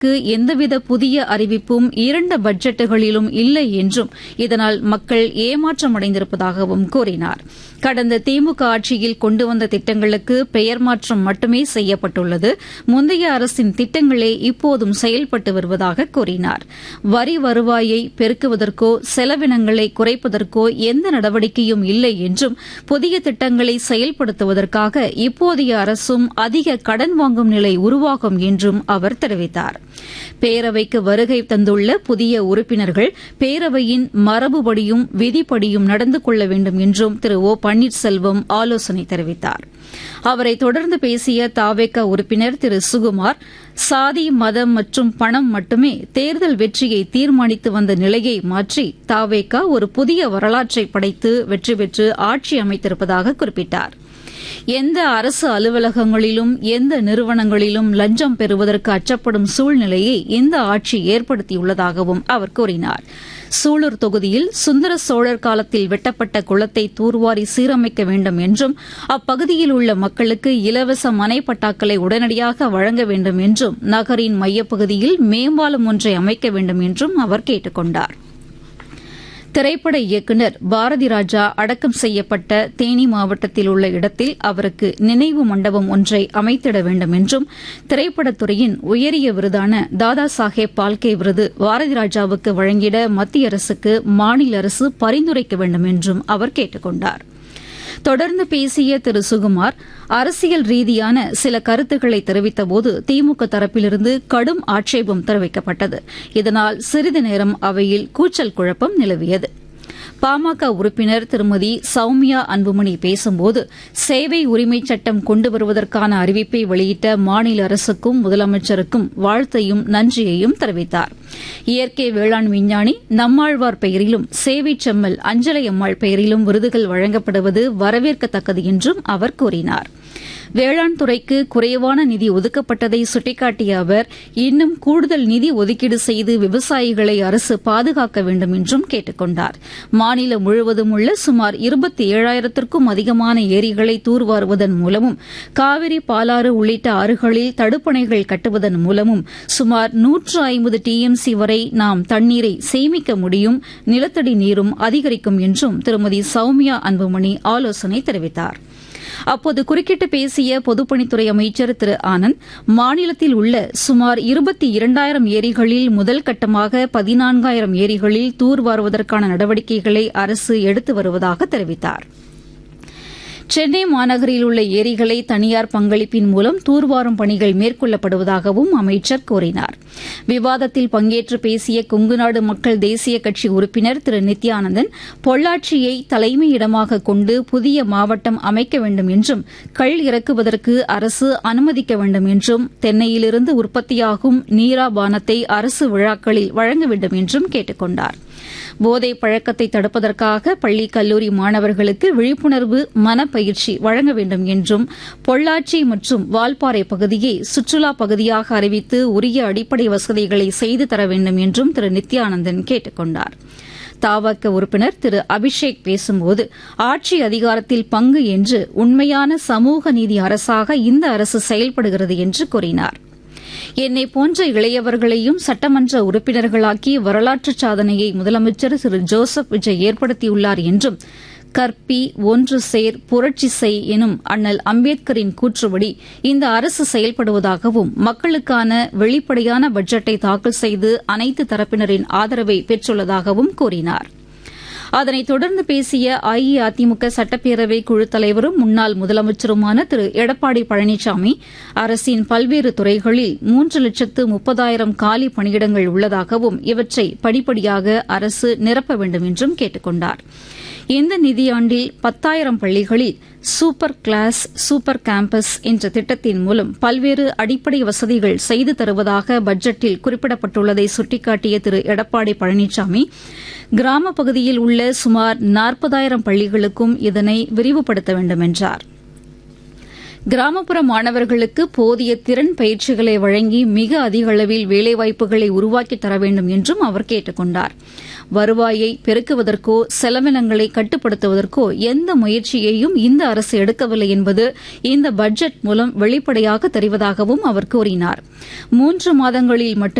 க்கு எந்தவித புதிய அறிவிப்பும் இரண்டு பட்ஜெட்டுகளிலும் இல்லை என்றும் இதனால் மக்கள் ஏமாற்றமடைந்திருப்பதாகவும் கூறினார் கடந்த திமுக ஆட்சியில் கொண்டு வந்த திட்டங்களுக்கு பெயர் மாற்றம் மட்டுமே செய்யப்பட்டுள்ளது முந்தைய அரசின் திட்டங்களே இப்போதும் செயல்பட்டு வருவதாக கூறினார் வரி வருவாயை பெருக்குவதற்கோ செலவினங்களை குறைப்பதற்கோ எந்த நடவடிக்கையும் இல்லை என்றும் புதிய திட்டங்களை செயல்படுத்துவதற்காக இப்போதைய அரசும் அதிக கடன் வாங்கும் நிலை உருவாகும் என்றும் அவர் தெரிவித்தார் பேரவைக்கு வருகை தந்துள்ள புதிய உறுப்பினர்கள் பேரவையின் மரபுபடியும் விதிப்படியும் நடந்து கொள்ள வேண்டும் என்றும் திரு ஓ பன்னீர்செல்வம் ஆலோசனை தெரிவித்தார் அவரை தொடர்ந்து பேசிய தாவேக உறுப்பினர் திரு சுகுமார் சாதி மதம் மற்றும் பணம் மட்டுமே தேர்தல் வெற்றியை தீர்மானித்து வந்த நிலையை மாற்றி தாவேகா ஒரு புதிய வரலாற்றை படைத்து வெற்றி பெற்று ஆட்சி அமைத்திருப்பதாக குறிப்பிட்டார் எந்த அரசு அலுவலகங்களிலும் எந்த நிறுவனங்களிலும் லஞ்சம் பெறுவதற்கு அச்சப்படும் சூழ்நிலையை இந்த ஆட்சி ஏற்படுத்தியுள்ளதாகவும் அவர் கூறினார் சூலூர் தொகுதியில் சுந்தர சோழர் காலத்தில் வெட்டப்பட்ட குளத்தை தூர்வாரி சீரமைக்க வேண்டும் என்றும் அப்பகுதியில் உள்ள மக்களுக்கு இலவச மனை பட்டாக்களை உடனடியாக வழங்க வேண்டும் என்றும் நகரின் மையப்பகுதியில் மேம்பாலம் ஒன்றை அமைக்க வேண்டும் என்றும் அவர் கேட்டுக் கொண்டாா் திரைப்பட இயக்குநர் பாரதி ராஜா அடக்கம் செய்யப்பட்ட தேனி மாவட்டத்தில் உள்ள இடத்தில் அவருக்கு நினைவு மண்டபம் ஒன்றை அமைத்திட வேண்டும் என்றும் திரைப்படத்துறையின் உயரிய விருதான தாதா சாஹேப் பால்கே விருது பாரதி ராஜாவுக்கு வழங்கிட மத்திய அரசுக்கு மாநில அரசு பரிந்துரைக்க வேண்டும் என்றும் அவர் கேட்டுக் கொண்டார் தொடர்ந்து பேசிய திரு சுகுமார் அரசியல் ரீதியான சில கருத்துக்களை தெரிவித்தபோது திமுக தரப்பிலிருந்து கடும் ஆட்சேபம் தெரிவிக்கப்பட்டது இதனால் சிறிது நேரம் அவையில் கூச்சல் குழப்பம் நிலவியது பாமக உறுப்பினர் திருமதி சௌமியா அன்புமணி பேசும்போது சேவை உரிமைச் சட்டம் கொண்டு வருவதற்கான அறிவிப்பை வெளியிட்ட மாநில அரசுக்கும் முதலமைச்சருக்கும் வாழ்த்தையும் நன்றியையும் தெரிவித்தார் இயற்கை வேளாண் விஞ்ஞானி நம்மாழ்வார் பெயரிலும் சேவை செம்மல் அஞ்சலை அம்மாள் பெயரிலும் விருதுகள் வழங்கப்படுவது வரவேற்கத்தக்கது என்றும் அவர் கூறினார் வேளாண் துறைக்கு குறைவான நிதி ஒதுக்கப்பட்டதை சுட்டிக்காட்டிய அவர் இன்னும் கூடுதல் நிதி ஒதுக்கீடு செய்து விவசாயிகளை அரசு பாதுகாக்க வேண்டும் என்றும் கேட்டுக் கொண்டார் மாநிலம் முழுவதும் உள்ள சுமார் இருபத்தி ஏழாயிரத்திற்கும் அதிகமான ஏரிகளை தூர்வாருவதன் மூலமும் காவிரி பாலாறு உள்ளிட்ட ஆறுகளில் தடுப்பணைகள் கட்டுவதன் மூலமும் சுமார் நூற்று ஐம்பது டிஎம்சி வரை நாம் தண்ணீரை சேமிக்க முடியும் நிலத்தடி நீரும் அதிகரிக்கும் என்றும் திருமதி சௌமியா அன்புமணி ஆலோசனை தெரிவித்தாா் அப்போது குறுக்கிட்டு பேசிய பொதுப்பணித்துறை அமைச்சர் திரு ஆனந்த் மாநிலத்தில் உள்ள சுமார் இருபத்தி இரண்டாயிரம் ஏரிகளில் முதல் கட்டமாக பதினான்காயிரம் ஏரிகளில் தூர்வாருவதற்கான நடவடிக்கைகளை அரசு எடுத்து வருவதாக தெரிவித்தாா் சென்னை மாநகரில் உள்ள ஏரிகளை தனியார் பங்களிப்பின் மூலம் தூர்வாரும் பணிகள் மேற்கொள்ளப்படுவதாகவும் அமைச்சர் கூறினார் விவாதத்தில் பங்கேற்று பேசிய கொங்குநாடு மக்கள் தேசிய கட்சி உறுப்பினர் திரு நித்யானந்தன் பொள்ளாச்சியை தலைமையிடமாக கொண்டு புதிய மாவட்டம் அமைக்க வேண்டும் என்றும் கள் இறக்குவதற்கு அரசு அனுமதிக்க வேண்டும் என்றும் தென்னையிலிருந்து உற்பத்தியாகும் நீரா பானத்தை அரசு விழாக்களில் வழங்க வேண்டும் என்றும் கேட்டுக் கொண்டாா் போதை பழக்கத்தை தடுப்பதற்காக பள்ளி கல்லூரி மாணவர்களுக்கு விழிப்புணர்வு மனப்பயிற்சி வழங்க வேண்டும் என்றும் பொள்ளாச்சி மற்றும் வால்பாறை பகுதியை சுற்றுலா பகுதியாக அறிவித்து உரிய அடிப்படை வசதிகளை செய்து தர வேண்டும் என்றும் திரு நித்யானந்தன் கேட்டுக் கொண்டாா் தாவக உறுப்பினர் திரு அபிஷேக் பேசும்போது ஆட்சி அதிகாரத்தில் பங்கு என்று உண்மையான சமூக நீதி அரசாக இந்த அரசு செயல்படுகிறது என்று கூறினார் என்னை போன்ற இளையவர்களையும் சட்டமன்ற உறுப்பினர்களாக்கி வரலாற்று சாதனையை முதலமைச்சர் திரு ஜோசப் விஜய் ஏற்படுத்தியுள்ளார் என்றும் கற்பி ஒன்று சேர் புரட்சி செய் எனும் அண்ணல் அம்பேத்கரின் கூற்றுப்படி இந்த அரசு செயல்படுவதாகவும் மக்களுக்கான வெளிப்படையான பட்ஜெட்டை தாக்கல் செய்து அனைத்து தரப்பினரின் ஆதரவை பெற்றுள்ளதாகவும் கூறினாா் அதனைத் தொடர்ந்து பேசிய அஇஅதிமுக சட்டப்பேரவை குழு தலைவரும் முன்னாள் முதலமைச்சருமான திரு எடப்பாடி பழனிசாமி அரசின் பல்வேறு துறைகளில் மூன்று லட்சத்து முப்பதாயிரம் காலி பணியிடங்கள் உள்ளதாகவும் இவற்றை படிப்படியாக அரசு நிரப்ப வேண்டும் என்றும் கேட்டுக் கொண்டார் இந்த நிதியாண்டில் பத்தாயிரம் பள்ளிகளில் சூப்பர் கிளாஸ் சூப்பர் கேம்பஸ் என்ற திட்டத்தின் மூலம் பல்வேறு அடிப்படை வசதிகள் செய்து தருவதாக பட்ஜெட்டில் குறிப்பிடப்பட்டுள்ளதை சுட்டிக்காட்டிய திரு எடப்பாடி பழனிசாமி கிராம பகுதியில் உள்ள சுமார் நாற்பதாயிரம் பள்ளிகளுக்கும் இதனை விரிவுபடுத்த வேண்டும் என்றார் கிராமப்புற மாணவர்களுக்கு போதிய திறன் பயிற்சிகளை வழங்கி மிக அதிக அளவில் வேலைவாய்ப்புகளை உருவாக்கித் தர வேண்டும் என்றும் அவர் கேட்டுக் கொண்டார் வருவாயை பெருக்குவதற்கோ செலவினங்களை கட்டுப்படுத்துவதற்கோ எந்த முயற்சியையும் இந்த அரசு எடுக்கவில்லை என்பது இந்த பட்ஜெட் மூலம் வெளிப்படையாக தெரிவதாகவும் அவர் கூறினார் மூன்று மாதங்களில் மட்டும்